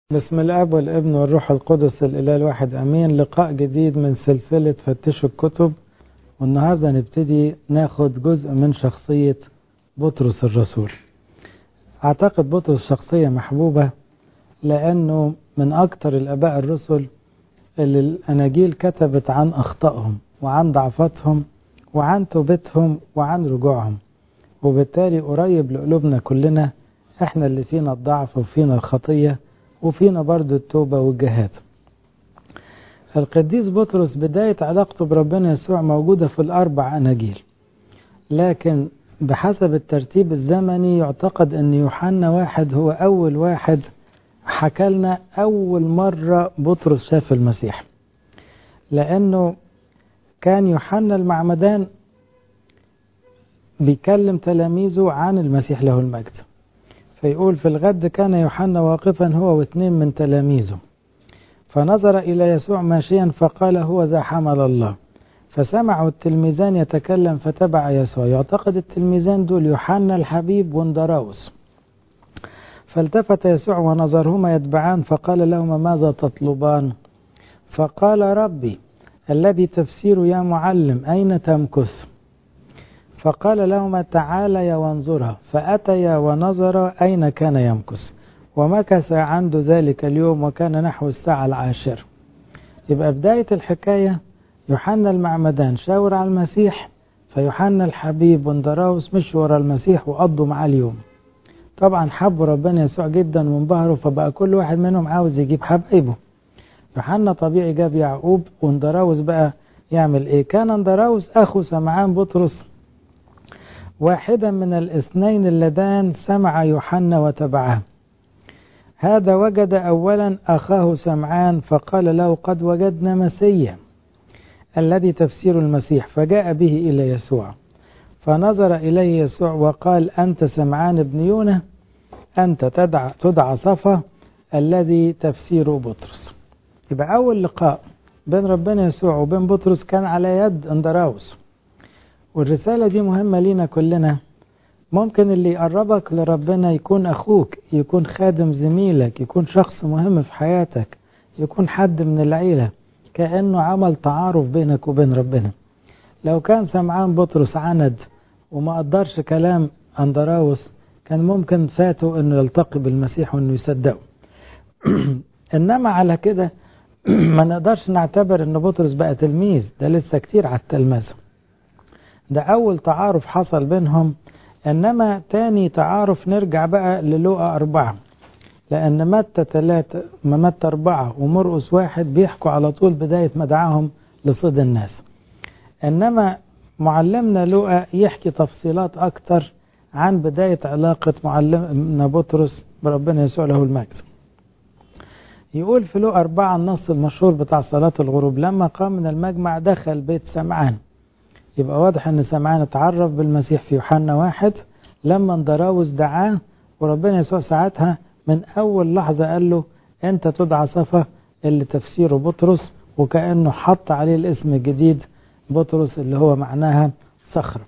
بسم الاب والابن والروح القدس الاله الواحد امين لقاء جديد من سلسله فتشوا الكتب والنهارده نبتدي ناخد جزء من شخصيه بطرس الرسول اعتقد بطرس شخصيه محبوبه لانه من اكتر الاباء الرسل اللي الاناجيل كتبت عن اخطائهم وعن ضعفاتهم وعن توبتهم وعن رجوعهم وبالتالي قريب لقلوبنا كلنا احنا اللي فينا الضعف وفينا الخطيه وفينا برضو التوبة والجهاد القديس بطرس بداية علاقته بربنا يسوع موجودة في الأربع أناجيل لكن بحسب الترتيب الزمني يعتقد أن يوحنا واحد هو أول واحد حكى لنا أول مرة بطرس شاف المسيح لأنه كان يوحنا المعمدان بيكلم تلاميذه عن المسيح له المجد فيقول في الغد كان يوحنا واقفا هو واثنين من تلاميذه فنظر إلى يسوع ماشيا فقال هو ذا حمل الله فسمعوا التلميذان يتكلم فتبع يسوع يعتقد التلميذان دول يوحنا الحبيب واندراوس فالتفت يسوع ونظرهما يتبعان فقال لهما ماذا تطلبان فقال ربي الذي تفسير يا معلم أين تمكث فقال لهما تعاليا وانظرا فأتيا ونظرا أين كان يمكث ومكث عنده ذلك اليوم وكان نحو الساعة العاشرة يبقى بداية الحكاية يوحنا المعمدان شاور على المسيح فيوحنا الحبيب واندراوس مش ورا المسيح وقضوا معاه اليوم طبعا حبوا ربنا يسوع جدا وانبهروا فبقى كل واحد منهم عاوز يجيب حبايبه يوحنا طبيعي جاب يعقوب واندراوس بقى يعمل ايه كان اندراوس اخو سمعان بطرس واحدا من الاثنين اللذان سمع يوحنا وتبعه هذا وجد اولا اخاه سمعان فقال له قد وجدنا مسيا الذي تفسير المسيح فجاء به الى يسوع فنظر اليه يسوع وقال انت سمعان ابن يونه انت تدعى تدعى صفا الذي تفسير بطرس يبقى اول لقاء بين ربنا يسوع وبين بطرس كان على يد اندراوس والرسالة دي مهمة لينا كلنا ممكن اللي يقربك لربنا يكون أخوك يكون خادم زميلك يكون شخص مهم في حياتك يكون حد من العيلة كأنه عمل تعارف بينك وبين ربنا لو كان سمعان بطرس عند وما قدرش كلام أندراوس كان ممكن فاته أنه يلتقي بالمسيح وأنه يصدقه إنما على كده ما نقدرش نعتبر أن بطرس بقى تلميذ ده لسه كتير على التلمذة ده أول تعارف حصل بينهم إنما تاني تعارف نرجع بقى للوقا أربعة لأن متى ثلاثة متى أربعة ومرقس واحد بيحكوا على طول بداية مدعاهم لصيد الناس إنما معلمنا لوقا يحكي تفصيلات أكتر عن بداية علاقة معلمنا بطرس بربنا يسوع له المجد يقول في لوقا أربعة النص المشهور بتاع صلاة الغروب لما قام من المجمع دخل بيت سمعان يبقى واضح ان سمعان اتعرف بالمسيح في يوحنا واحد لما اندراوس دعاه وربنا يسوع ساعتها من اول لحظه قال له انت تدعى صفا اللي تفسيره بطرس وكانه حط عليه الاسم الجديد بطرس اللي هو معناها صخره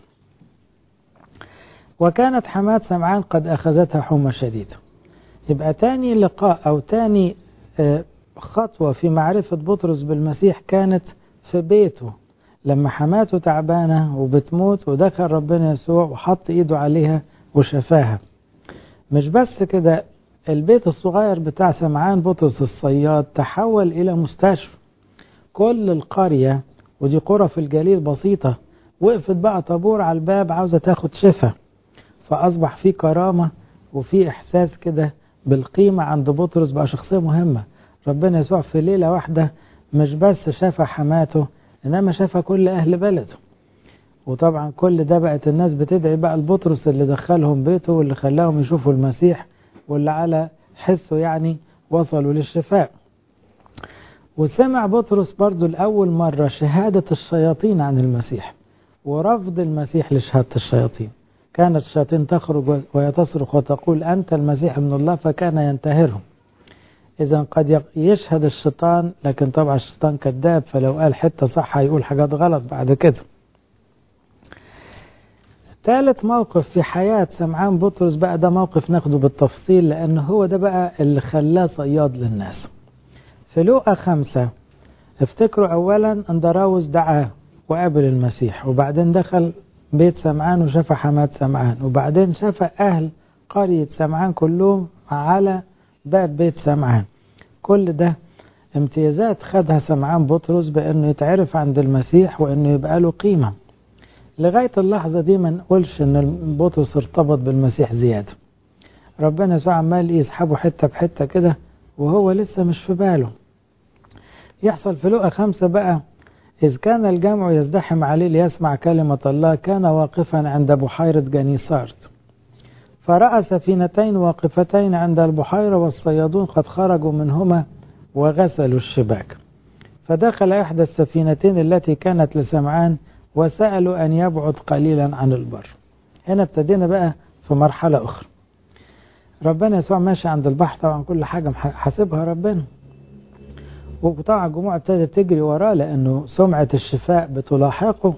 وكانت حماة سمعان قد اخذتها حمى شديده يبقى تاني لقاء او تاني خطوه في معرفه بطرس بالمسيح كانت في بيته لما حماته تعبانة وبتموت ودخل ربنا يسوع وحط ايده عليها وشفاها مش بس كده البيت الصغير بتاع سمعان بطرس الصياد تحول إلى مستشفى كل القرية ودي قرى في الجليل بسيطة وقفت بقى طابور على الباب عاوزة تاخد شفا فأصبح في كرامة وفي إحساس كده بالقيمة عند بطرس بقى شخصية مهمة ربنا يسوع في ليلة واحدة مش بس شفى حماته إنما شافها كل أهل بلده وطبعا كل ده بقت الناس بتدعي بقى لبطرس اللي دخلهم بيته واللي خلاهم يشوفوا المسيح واللي على حسه يعني وصلوا للشفاء وسمع بطرس برضو لأول مرة شهادة الشياطين عن المسيح ورفض المسيح لشهادة الشياطين كانت الشياطين تخرج وهي تصرخ وتقول أنت المسيح ابن الله فكان ينتهرهم إذا قد يشهد الشيطان لكن طبعا الشيطان كذاب فلو قال حتة صح هيقول حاجات غلط بعد كده ثالث موقف في حياة سمعان بطرس بقى ده موقف ناخده بالتفصيل لأن هو ده بقى اللي خلاه صياد للناس في لوقا خمسة افتكروا أولا أن دراوس دعاه وقابل المسيح وبعدين دخل بيت سمعان وشاف حماد سمعان وبعدين شاف أهل قرية سمعان كلهم على باب بيت سمعان كل ده امتيازات خدها سمعان بطرس بأنه يتعرف عند المسيح وأنه يبقى له قيمة لغاية اللحظة دي ما نقولش أن بطرس ارتبط بالمسيح زيادة ربنا يسوع عمال يسحبه حتة بحتة كده وهو لسه مش في باله يحصل في لقى خمسة بقى إذ كان الجمع يزدحم عليه ليسمع كلمة الله كان واقفا عند بحيرة جنيسارت فرأى سفينتين واقفتين عند البحيرة والصيادون قد خرجوا منهما وغسلوا الشباك فدخل إحدى السفينتين التي كانت لسمعان وسألوا أن يبعد قليلا عن البر هنا ابتدينا بقى في مرحلة أخرى ربنا يسوع ماشي عند البحر طبعا كل حاجة حاسبها ربنا وطبعا الجموع ابتدت تجري وراه لأنه سمعة الشفاء بتلاحقه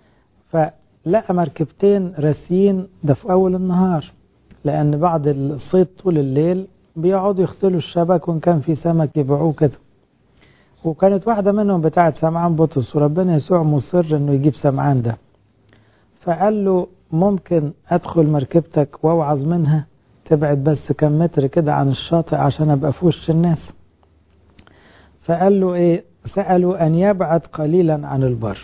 فلقى مركبتين راسيين ده في أول النهار لأن بعد الصيد طول الليل بيقعدوا يغسلوا الشبك وإن كان في سمك يبيعوه كده وكانت واحدة منهم بتاعت سمعان بطرس وربنا يسوع مصر إنه يجيب سمعان ده فقال له ممكن أدخل مركبتك وأوعظ منها تبعد بس كم متر كده عن الشاطئ عشان أبقى في وش الناس فقال له إيه سألوا أن يبعد قليلا عن البر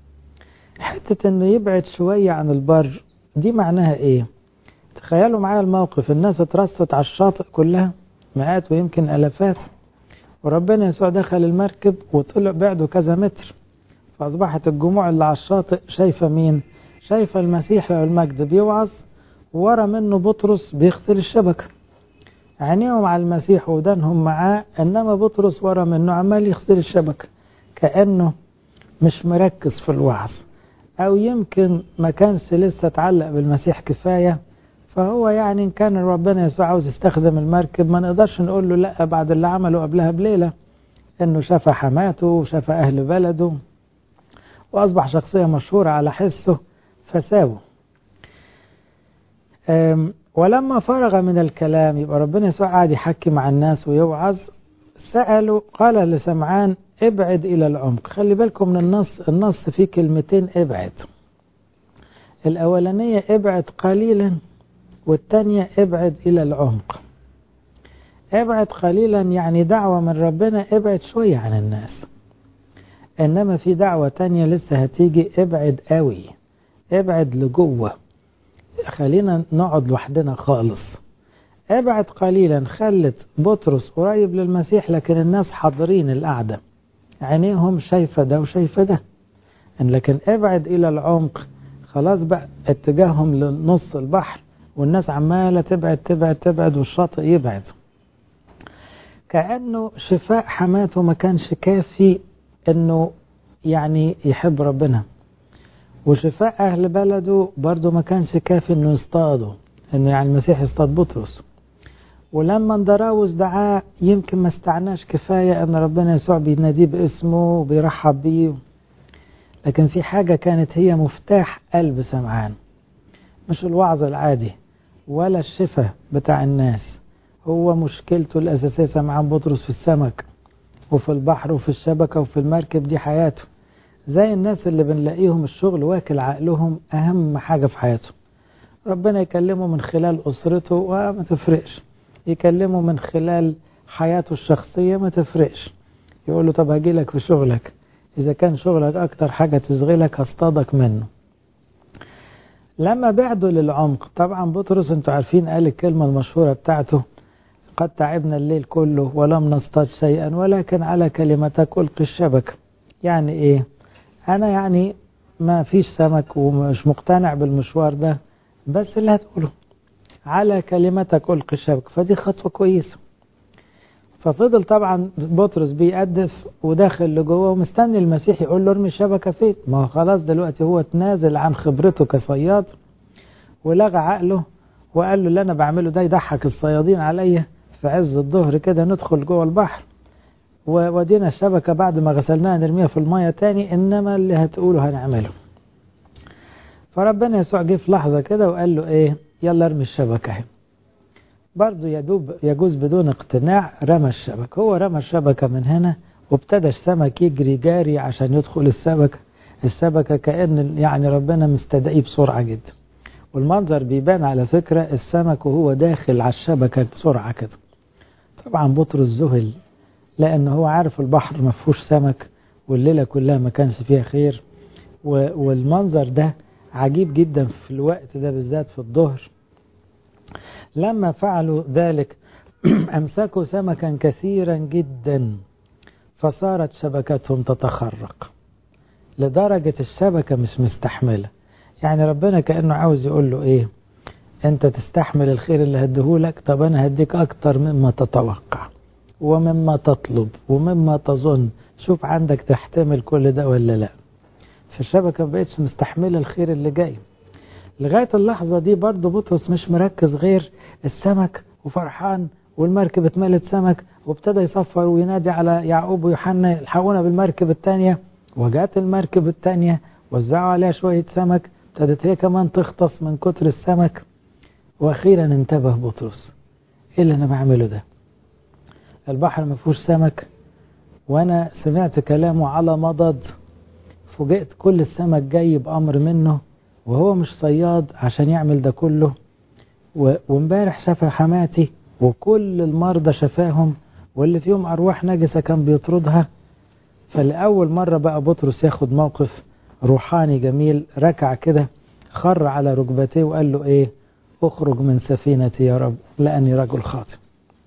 حتة إنه يبعد شوية عن البر دي معناها إيه تخيلوا معايا الموقف الناس اترصت على الشاطئ كلها مئات ويمكن ألفات وربنا يسوع دخل المركب وطلع بعده كذا متر فأصبحت الجموع اللي على الشاطئ شايفة مين شايفة المسيح والمجد بيوعظ ورا منه بطرس بيغسل الشبكة عينيهم على المسيح ودانهم معاه إنما بطرس ورا منه عمال يغسل الشبكة كأنه مش مركز في الوعظ أو يمكن ما كانش لسه اتعلق بالمسيح كفاية فهو يعني إن كان ربنا يسوع عاوز يستخدم المركب ما نقدرش نقول له لا بعد اللي عمله قبلها بليلة إنه شاف حماته وشاف أهل بلده وأصبح شخصية مشهورة على حسه فساوه ولما فرغ من الكلام يبقى ربنا يسوع قاعد يحكي مع الناس ويوعظ سألوا قال لسمعان ابعد إلى العمق خلي بالكم من النص النص فيه كلمتين ابعد الأولانية ابعد قليلا والتانية ابعد إلى العمق ابعد قليلا يعني دعوة من ربنا ابعد شوية عن الناس إنما في دعوة تانية لسه هتيجي ابعد قوي ابعد لجوه خلينا نقعد لوحدنا خالص ابعد قليلا خلت بطرس قريب للمسيح لكن الناس حاضرين القعدة عينيهم شايفة ده وشايفة ده لكن ابعد إلى العمق خلاص بقى اتجاههم لنص البحر والناس عمالة تبعد تبعد تبعد والشاطئ يبعد كأنه شفاء حماته ما كانش كافي انه يعني يحب ربنا وشفاء أهل بلده برضه ما كانش كافي انه يصطاده انه يعني المسيح يصطاد بطرس ولما اندراوس دعاه يمكن ما استعناش كفاية ان ربنا يسوع بيناديه باسمه وبيرحب بيه لكن في حاجة كانت هي مفتاح قلب سمعان مش الوعظ العادي ولا الشفاء بتاع الناس هو مشكلته الأساسية سمعان بطرس في السمك وفي البحر وفي الشبكة وفي المركب دي حياته زي الناس اللي بنلاقيهم الشغل واكل عقلهم أهم حاجة في حياتهم ربنا يكلمه من خلال أسرته وما تفرقش يكلمه من خلال حياته الشخصية ما تفرقش يقول له طب هجي لك في شغلك إذا كان شغلك أكتر حاجة تشغلك هصطادك منه لما بعدوا للعمق طبعا بطرس انتوا عارفين قال الكلمة المشهورة بتاعته قد تعبنا الليل كله ولم نصطاد شيئا ولكن على كلمتك ألقي الشبكة يعني إيه أنا يعني ما فيش سمك ومش مقتنع بالمشوار ده بس اللي هتقوله على كلمتك ألقي الشبكة فدي خطوة كويسة ففضل طبعا بطرس بيقدس وداخل لجوه ومستني المسيح يقول له ارمي الشبكة فين ما هو خلاص دلوقتي هو تنازل عن خبرته كصياد ولغى عقله وقال له اللي انا بعمله ده يضحك الصيادين عليا في عز الظهر كده ندخل جوه البحر وودينا الشبكة بعد ما غسلناها نرميها في المية تاني إنما اللي هتقوله هنعمله فربنا يسوع جه في لحظة كده وقال له ايه يلا ارمي الشبكة اهي برضه يدوب يجوز بدون اقتناع رمى الشبكة هو رمى الشبكة من هنا وابتدى السمك يجري جاري عشان يدخل السمكة السمكة كأن يعني ربنا مستدعيه بسرعة جدا والمنظر بيبان على فكرة السمك وهو داخل على الشبكة بسرعة كده طبعا بطرس ذهل لأن هو عارف البحر ما فيهوش سمك والليلة كلها ما كانش فيها خير والمنظر ده عجيب جدا في الوقت ده بالذات في الظهر لما فعلوا ذلك أمسكوا سمكا كثيرا جدا فصارت شبكتهم تتخرق لدرجة الشبكة مش مستحملة يعني ربنا كأنه عاوز يقول له ايه انت تستحمل الخير اللي هديهولك طب انا هديك اكتر مما تتوقع ومما تطلب ومما تظن شوف عندك تحتمل كل ده ولا لا فالشبكة ما بقتش مستحملة الخير اللي جاي لغاية اللحظة دي برضه بطرس مش مركز غير السمك وفرحان والمركب اتملت سمك وابتدى يصفر وينادي على يعقوب ويوحنا يلحقونا بالمركب الثانية وجات المركب الثانية وزعوا عليها شوية سمك ابتدت هي كمان تختص من كتر السمك واخيرا انتبه بطرس ايه اللي انا بعمله ده البحر ما فيهوش سمك وانا سمعت كلامه على مضض فوجئت كل السمك جاي بامر منه وهو مش صياد عشان يعمل ده كله وامبارح شفى حماتي وكل المرضى شفاهم واللي فيهم ارواح نجسه كان بيطردها فلأول مرة بقى بطرس ياخد موقف روحاني جميل ركع كده خر على ركبتيه وقال له ايه اخرج من سفينتي يا رب لأني رجل خاطئ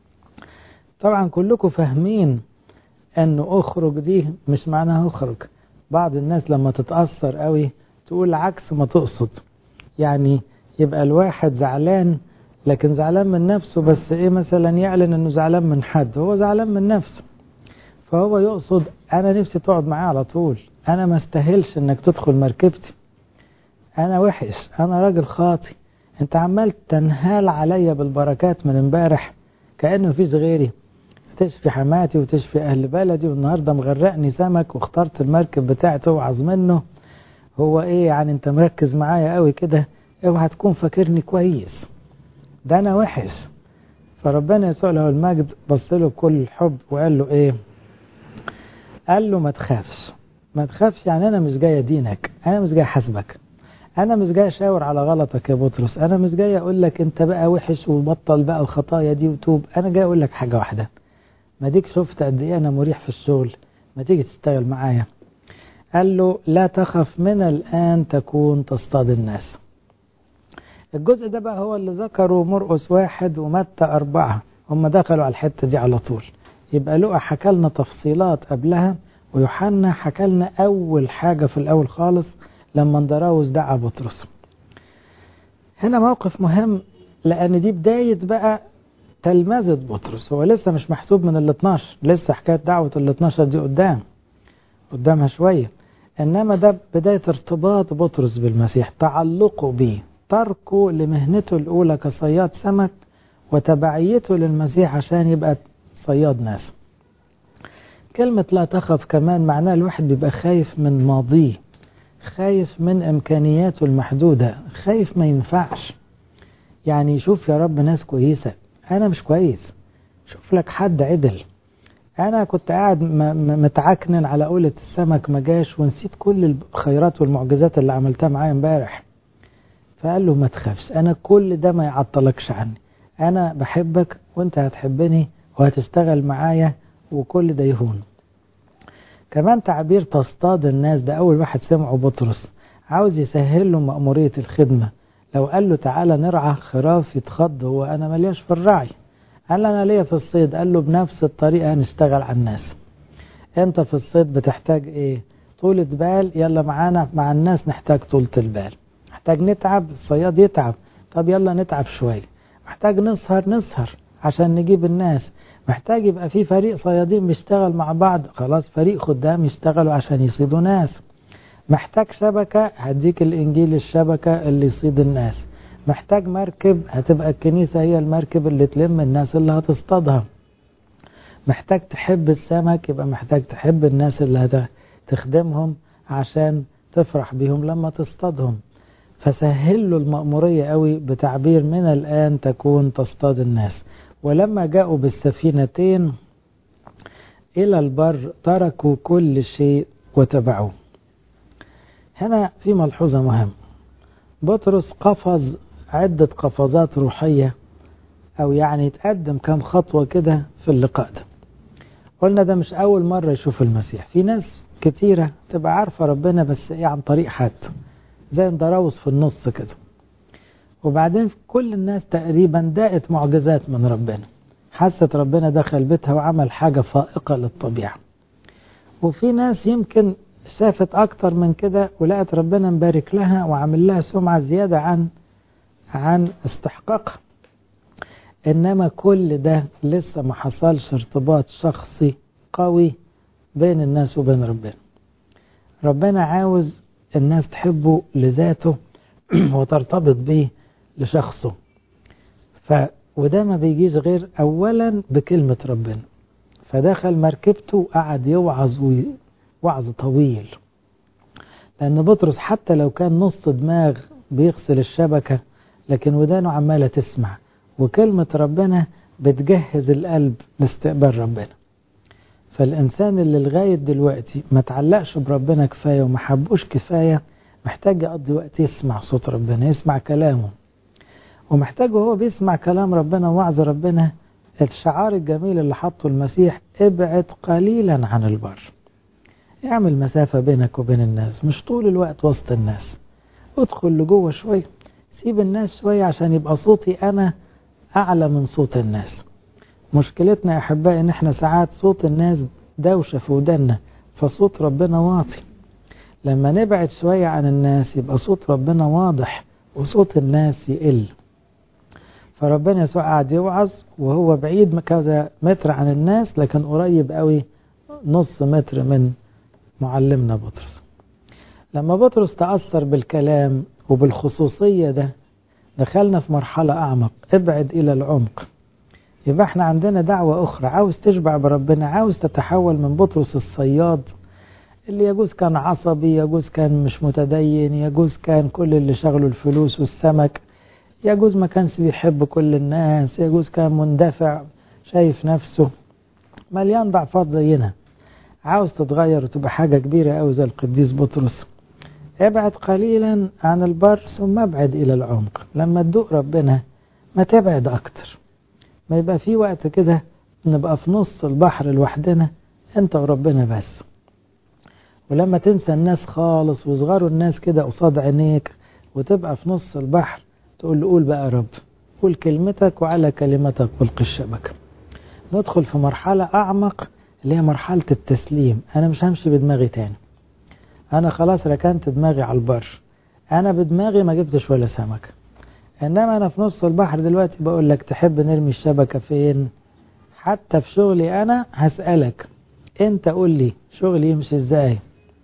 طبعا كلكم فاهمين انه اخرج دي مش معناها اخرج بعض الناس لما تتأثر قوي تقول عكس ما تقصد يعني يبقى الواحد زعلان لكن زعلان من نفسه بس ايه مثلا يعلن انه زعلان من حد هو زعلان من نفسه فهو يقصد انا نفسي تقعد معايا على طول انا ما استاهلش انك تدخل مركبتي انا وحش انا راجل خاطي انت عمال تنهال عليا بالبركات من امبارح كانه مفيش غيري تشفي حماتي وتشفي اهل بلدي والنهارده مغرقني سمك واخترت المركب بتاعي توعظ منه هو ايه يعني انت مركز معايا قوي كده اوعى تكون فاكرني كويس ده انا وحش فربنا يسوع له المجد بص له بكل الحب وقال له ايه قال له ما تخافش ما تخافش يعني انا مش جاي ادينك انا مش جاي احاسبك انا مش جاي اشاور على غلطك يا بطرس انا مش جاي اقول لك انت بقى وحش وبطل بقى الخطايا دي وتوب انا جاي اقول لك حاجه واحده ما ديك شفت قد ايه انا مريح في الشغل ما تيجي تشتغل معايا قال له لا تخف من الان تكون تصطاد الناس الجزء ده بقى هو اللي ذكره مرقس واحد ومتى أربعة هم دخلوا على الحتة دي على طول يبقى لقى حكى لنا تفصيلات قبلها ويوحنا حكى لنا أول حاجة في الأول خالص لما اندراوس دعا بطرس هنا موقف مهم لأن دي بداية بقى تلمذة بطرس هو لسه مش محسوب من ال 12 لسه حكاية دعوة ال 12 دي قدام قدامها شوية إنما ده بداية ارتباط بطرس بالمسيح تعلقه بيه تركه لمهنته الأولى كصياد سمك وتبعيته للمسيح عشان يبقى صياد ناس كلمة لا تخف كمان معناه الواحد بيبقى خايف من ماضيه خايف من إمكانياته المحدودة خايف ما ينفعش يعني يشوف يا رب ناس كويسة أنا مش كويس شوف لك حد عدل أنا كنت قاعد متعكنن على قولة السمك ما جاش ونسيت كل الخيرات والمعجزات اللي عملتها معايا امبارح فقال له ما تخافش أنا كل ده ما يعطلكش عني أنا بحبك وأنت هتحبني وهتشتغل معايا وكل ده يهون كمان تعبير تصطاد الناس ده أول واحد سمعه بطرس عاوز يسهل له مأمورية الخدمة لو قال له تعالى نرعى خراف يتخض هو أنا ملياش في الرعي قال أنا ليا في الصيد قال له بنفس الطريقة هنشتغل على الناس أنت في الصيد بتحتاج إيه طولة بال يلا معانا مع الناس نحتاج طولة البال محتاج نتعب الصياد يتعب طب يلا نتعب شوية محتاج نسهر نسهر عشان نجيب الناس محتاج يبقى في فريق صيادين بيشتغل مع بعض خلاص فريق خدام يشتغلوا عشان يصيدوا ناس محتاج شبكة هديك الإنجيل الشبكة اللي يصيد الناس محتاج مركب هتبقى الكنيسة هي المركب اللي تلم الناس اللي هتصطادها محتاج تحب السمك يبقى محتاج تحب الناس اللي هتخدمهم عشان تفرح بيهم لما تصطادهم فسهل له المأمورية قوي بتعبير من الآن تكون تصطاد الناس ولما جاءوا بالسفينتين إلى البر تركوا كل شيء وتبعوه هنا في ملحوظة مهمة بطرس قفز عدة قفزات روحية أو يعني يتقدم كم خطوة كده في اللقاء ده قلنا ده مش أول مرة يشوف المسيح في ناس كتيرة تبقى عارفة ربنا بس إيه عن طريق حد زي اندراوس في النص كده وبعدين كل الناس تقريبا داقت معجزات من ربنا حست ربنا دخل بيتها وعمل حاجة فائقة للطبيعة وفي ناس يمكن شافت أكتر من كده ولقت ربنا مبارك لها وعمل لها سمعة زيادة عن عن استحقاقها إنما كل ده لسه ما حصلش ارتباط شخصي قوي بين الناس وبين ربنا ربنا عاوز الناس تحبه لذاته وترتبط بيه لشخصه ف وده ما بيجيش غير أولا بكلمة ربنا فدخل مركبته وقعد يوعظ وعظ طويل لأن بطرس حتى لو كان نص دماغ بيغسل الشبكة لكن ودانه عمالة تسمع وكلمة ربنا بتجهز القلب لاستقبال ربنا فالإنسان اللي لغاية دلوقتي ما تعلقش بربنا كفاية وما حبوش كفاية محتاج يقضي وقت يسمع صوت ربنا يسمع كلامه ومحتاج وهو بيسمع كلام ربنا ووعظ ربنا الشعار الجميل اللي حطه المسيح ابعد قليلا عن البر اعمل مسافة بينك وبين الناس مش طول الوقت وسط الناس ادخل لجوه شوية سيب الناس شوية عشان يبقى صوتي أنا أعلى من صوت الناس مشكلتنا يا أحبائي إن إحنا ساعات صوت الناس دوشة في ودنا فصوت ربنا واطي لما نبعد شوية عن الناس يبقى صوت ربنا واضح وصوت الناس يقل فربنا يسوع قاعد يوعظ وهو بعيد كذا متر عن الناس لكن قريب قوي نص متر من معلمنا بطرس لما بطرس تأثر بالكلام وبالخصوصية ده دخلنا في مرحلة أعمق ابعد إلى العمق يبقى احنا عندنا دعوة أخرى عاوز تشبع بربنا عاوز تتحول من بطرس الصياد اللي يجوز كان عصبي يجوز كان مش متدين يجوز كان كل اللي شغله الفلوس والسمك يجوز ما كانش بيحب كل الناس يجوز كان مندفع شايف نفسه مليان ضعفات زينا عاوز تتغير وتبقى حاجة كبيرة أوي زي القديس بطرس ابعد قليلا عن البر ثم ابعد إلى العمق لما تدوق ربنا ما تبعد أكتر ما يبقى في وقت كده نبقى في نص البحر لوحدنا انت وربنا بس ولما تنسى الناس خالص وصغروا الناس كده قصاد عينيك وتبقى في نص البحر تقول له قول بقى يا رب قول كلمتك وعلى كلمتك ألقي الشبكة ندخل في مرحلة أعمق اللي هي مرحلة التسليم أنا مش همشي بدماغي تاني أنا خلاص ركنت دماغي على البر أنا بدماغي ما جبتش ولا سمكة إنما أنا في نص البحر دلوقتي بقول لك تحب نرمي الشبكة فين حتى في شغلي أنا هسألك أنت قول لي شغلي يمشي إزاي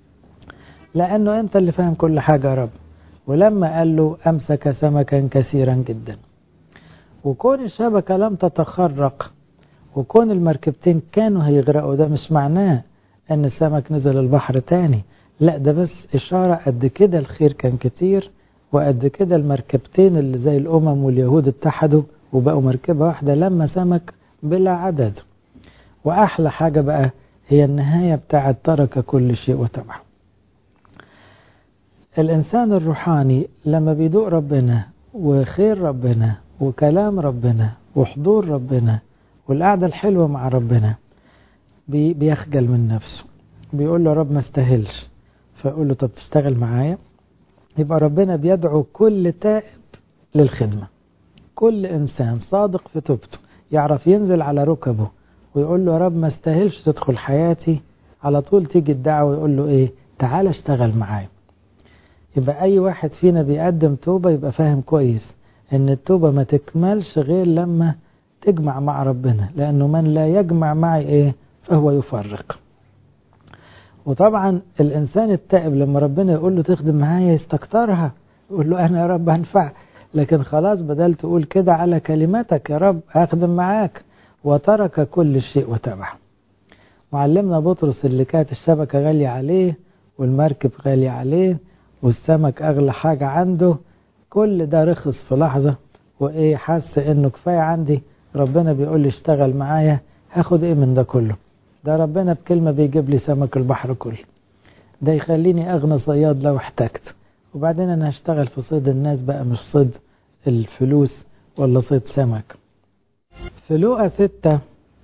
لأنه أنت اللي فاهم كل حاجة يا رب ولما قال له أمسك سمكا كثيرا جدا وكون الشبكة لم تتخرق وكون المركبتين كانوا هيغرقوا ده مش معناه أن السمك نزل البحر تاني لا ده بس إشارة قد كده الخير كان كتير وقد كده المركبتين اللي زي الأمم واليهود اتحدوا وبقوا مركبة واحدة لما سمك بلا عدد وأحلى حاجة بقى هي النهاية بتاعت ترك كل شيء وتبعه الإنسان الروحاني لما بيدوق ربنا وخير ربنا وكلام ربنا وحضور ربنا والقعدة الحلوة مع ربنا بي بيخجل من نفسه بيقول له رب ما استاهلش فيقول له طب تشتغل معايا يبقى ربنا بيدعو كل تائب للخدمة كل إنسان صادق في توبته يعرف ينزل على ركبه ويقول له يا رب ما استاهلش تدخل حياتي على طول تيجي الدعوة يقول له ايه تعال اشتغل معايا يبقى أي واحد فينا بيقدم توبة يبقى فاهم كويس إن التوبة ما تكملش غير لما تجمع مع ربنا لأنه من لا يجمع معي إيه فهو يفرق وطبعا الإنسان التائب لما ربنا يقول له تخدم معايا يستكترها يقول له أنا يا رب هنفع لكن خلاص بدل تقول كده على كلماتك يا رب هخدم معاك وترك كل شيء وتبعه معلمنا بطرس اللي كانت الشبكة غالية عليه والمركب غالية عليه والسمك أغلى حاجة عنده كل ده رخص في لحظة وإيه حس إنه كفاية عندي ربنا بيقول لي اشتغل معايا هاخد إيه من ده كله ده ربنا بكلمة بيجيب لي سمك البحر كله ده يخليني أغنى صياد لو احتجت وبعدين أنا هشتغل في صيد الناس بقى مش صيد الفلوس ولا صيد سمك في لقى ستة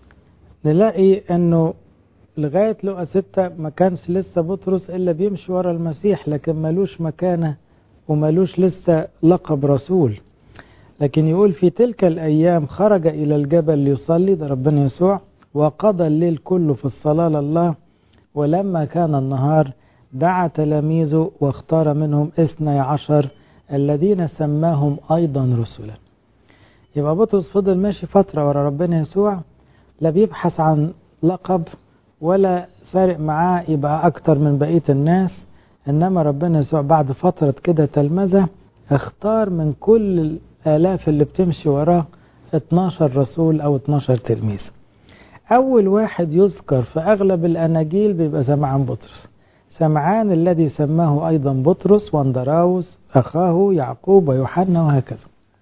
نلاقي أنه لغاية لقى ستة ما كانش لسه بطرس إلا بيمشي ورا المسيح لكن ملوش مكانة وملوش لسه لقب رسول لكن يقول في تلك الأيام خرج إلى الجبل ليصلي ده ربنا يسوع وقضى الليل كله في الصلاة لله ولما كان النهار دعا تلاميذه واختار منهم اثني عشر الذين سماهم أيضا رسلا يبقى بطرس فضل ماشي فترة ورا ربنا يسوع لا بيبحث عن لقب ولا فارق معاه يبقى أكتر من بقية الناس إنما ربنا يسوع بعد فترة كده تلمذة اختار من كل الآلاف اللي بتمشي وراه 12 رسول أو 12 تلميذ أول واحد يذكر في أغلب الأناجيل بيبقى سمعان بطرس سمعان الذي سماه أيضا بطرس واندراوس أخاه يعقوب ويوحنا وهكذا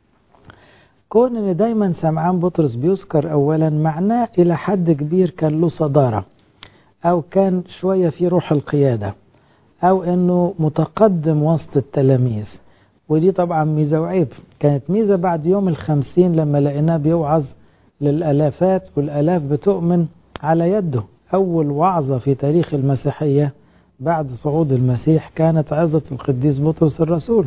كون ان دايما سمعان بطرس بيذكر اولا معناه الى حد كبير كان له صدارة او كان شوية في روح القيادة او انه متقدم وسط التلاميذ ودي طبعا ميزة وعيب كانت ميزة بعد يوم الخمسين لما لقيناه بيوعظ للالافات والالاف بتؤمن على يده اول وعظة في تاريخ المسيحية بعد صعود المسيح كانت عظة القديس بطرس الرسول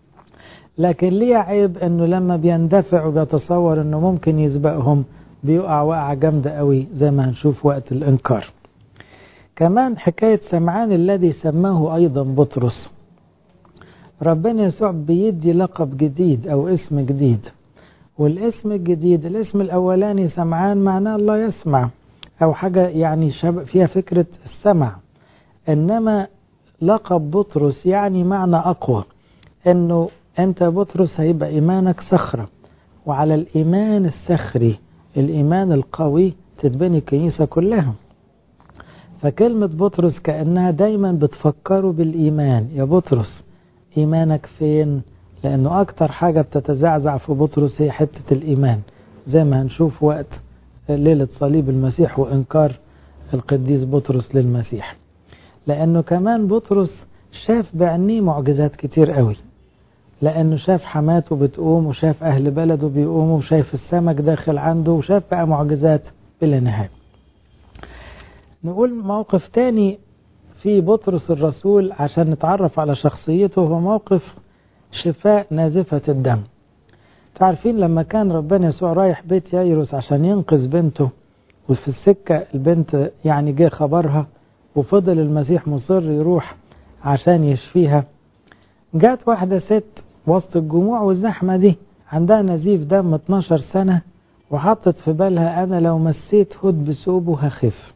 لكن ليه عيب انه لما بيندفع وبيتصور انه ممكن يسبقهم بيقع وقعة جامدة قوي زي ما هنشوف وقت الانكار كمان حكاية سمعان الذي سماه ايضا بطرس ربنا يسوع بيدي لقب جديد او اسم جديد والاسم الجديد الاسم الاولاني سمعان معناه الله يسمع او حاجة يعني فيها فكرة السمع انما لقب بطرس يعني معنى اقوى انه انت بطرس هيبقى ايمانك صخرة وعلى الايمان الصخري الايمان القوي تتبني الكنيسة كلها فكلمة بطرس كأنها دايما بتفكروا بالإيمان يا بطرس إيمانك فين لأنه أكتر حاجة بتتزعزع في بطرس هي حتة الإيمان زي ما هنشوف وقت ليلة صليب المسيح وإنكار القديس بطرس للمسيح لأنه كمان بطرس شاف بعينيه معجزات كتير قوي لأنه شاف حماته بتقوم وشاف أهل بلده بيقوموا وشاف السمك داخل عنده وشاف بقى معجزات بلا نهاية نقول موقف تاني في بطرس الرسول عشان نتعرف على شخصيته هو موقف شفاء نازفة الدم تعرفين لما كان ربنا يسوع رايح بيت يايروس عشان ينقذ بنته وفي السكة البنت يعني جه خبرها وفضل المسيح مصر يروح عشان يشفيها جات واحدة ست وسط الجموع والزحمة دي عندها نزيف دم 12 سنة وحطت في بالها أنا لو مسيت هد بثوبه هخف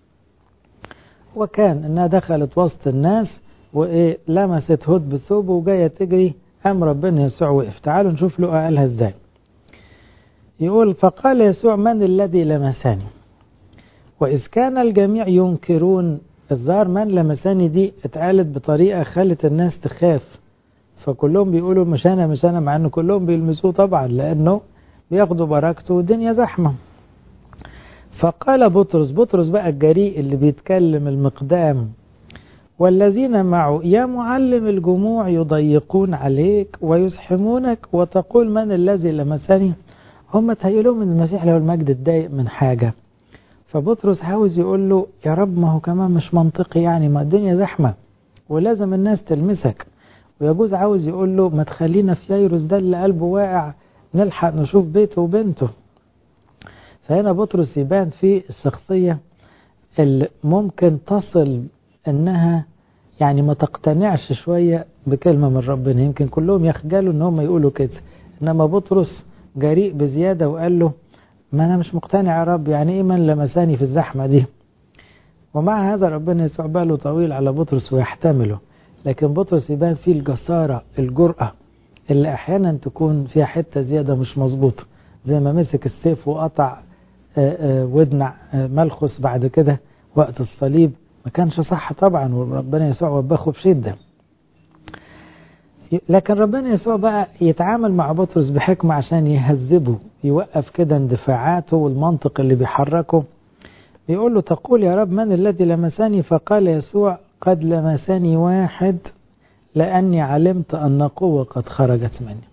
وكان إنها دخلت وسط الناس وإيه لمست هد بثوبه وجاية تجري قام ربنا يسوع وقف تعالوا نشوف له قالها إزاي يقول فقال يسوع من الذي لمسني وإذ كان الجميع ينكرون الظاهر من لمساني دي اتقالت بطريقة خلت الناس تخاف فكلهم بيقولوا مش أنا مش أنا مع أنه كلهم بيلمسوه طبعا لأنه بياخدوا بركته والدنيا زحمة فقال بطرس بطرس بقى الجريء اللي بيتكلم المقدام والذين معه يا معلم الجموع يضيقون عليك ويزحمونك وتقول من الذي لمسني هم تهيلوا من المسيح له المجد اتضايق من حاجة فبطرس عاوز يقول له يا رب ما هو كمان مش منطقي يعني ما الدنيا زحمة ولازم الناس تلمسك ويجوز عاوز يقول له ما تخلينا في ييروس ده اللي قلبه واقع نلحق نشوف بيته وبنته فهنا بطرس يبان فيه الشخصية اللي ممكن تصل انها يعني ما تقتنعش شوية بكلمة من ربنا يمكن كلهم يخجلوا ان هم يقولوا كده انما بطرس جريء بزيادة وقال له ما انا مش مقتنع يا رب يعني ايه من لمساني في الزحمة دي ومع هذا ربنا يسوع باله طويل على بطرس ويحتمله لكن بطرس يبان فيه الجسارة الجرأة اللي احيانا تكون فيها حتة زيادة مش مظبوطة زي ما مسك السيف وقطع ودن ملخص بعد كده وقت الصليب ما كانش صح طبعا وربنا يسوع وبخه بشدة لكن ربنا يسوع بقى يتعامل مع بطرس بحكمة عشان يهذبه يوقف كده اندفاعاته والمنطق اللي بيحركه بيقول له تقول يا رب من الذي لمسني فقال يسوع قد لمسني واحد لأني علمت أن قوة قد خرجت مني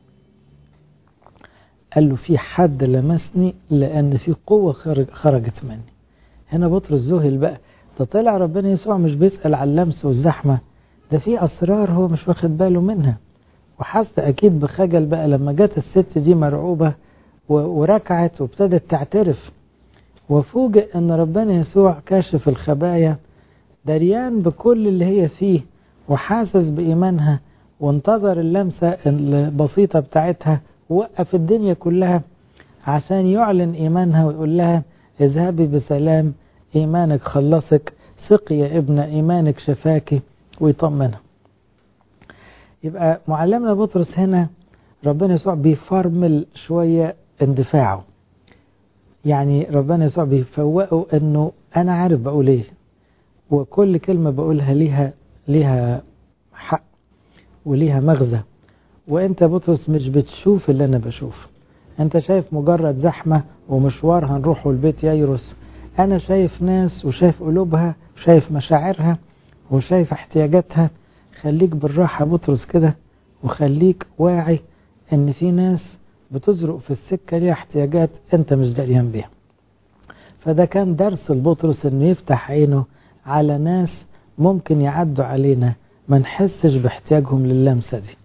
قال له في حد لمسني لأن في قوة خرج خرجت مني هنا بطرس ذهل بقى ده طلع ربنا يسوع مش بيسأل على اللمس والزحمة ده في أسرار هو مش واخد باله منها وحس أكيد بخجل بقى لما جت الست دي مرعوبة وركعت وابتدت تعترف وفوجئ أن ربنا يسوع كاشف الخبايا دريان بكل اللي هي فيه وحاسس بإيمانها وانتظر اللمسة البسيطة بتاعتها ووقف الدنيا كلها عشان يعلن إيمانها ويقول لها اذهبي بسلام إيمانك خلصك ثقي يا ابن إيمانك شفاكي ويطمنها يبقى معلمنا بطرس هنا ربنا يسوع بيفرمل شوية اندفاعه يعني ربنا يسوع بيفوقه انه انا عارف بقول ايه وكل كلمة بقولها ليها ليها حق وليها مغزى وانت بطرس مش بتشوف اللي انا بشوفه انت شايف مجرد زحمة ومشوار هنروحه البيت ييروس انا شايف ناس وشايف قلوبها وشايف مشاعرها وشايف احتياجاتها خليك بالراحة بطرس كده وخليك واعي ان في ناس بتزرق في السكة ليها احتياجات انت مش دريان بيها فده كان درس لبطرس انه يفتح عينه على ناس ممكن يعدوا علينا ما نحسش باحتياجهم للمسة دي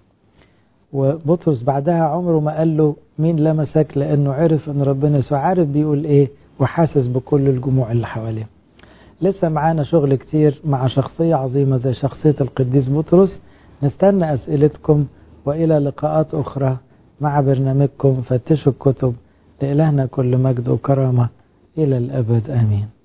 وبطرس بعدها عمره ما قال له مين لمسك لانه عرف ان ربنا يسوع عارف بيقول ايه وحاسس بكل الجموع اللي حواليه لسه معانا شغل كتير مع شخصية عظيمة زي شخصية القديس بطرس نستنى أسئلتكم وإلى لقاءات أخرى مع برنامجكم فتشوا الكتب لإلهنا كل مجد وكرامة إلى الأبد آمين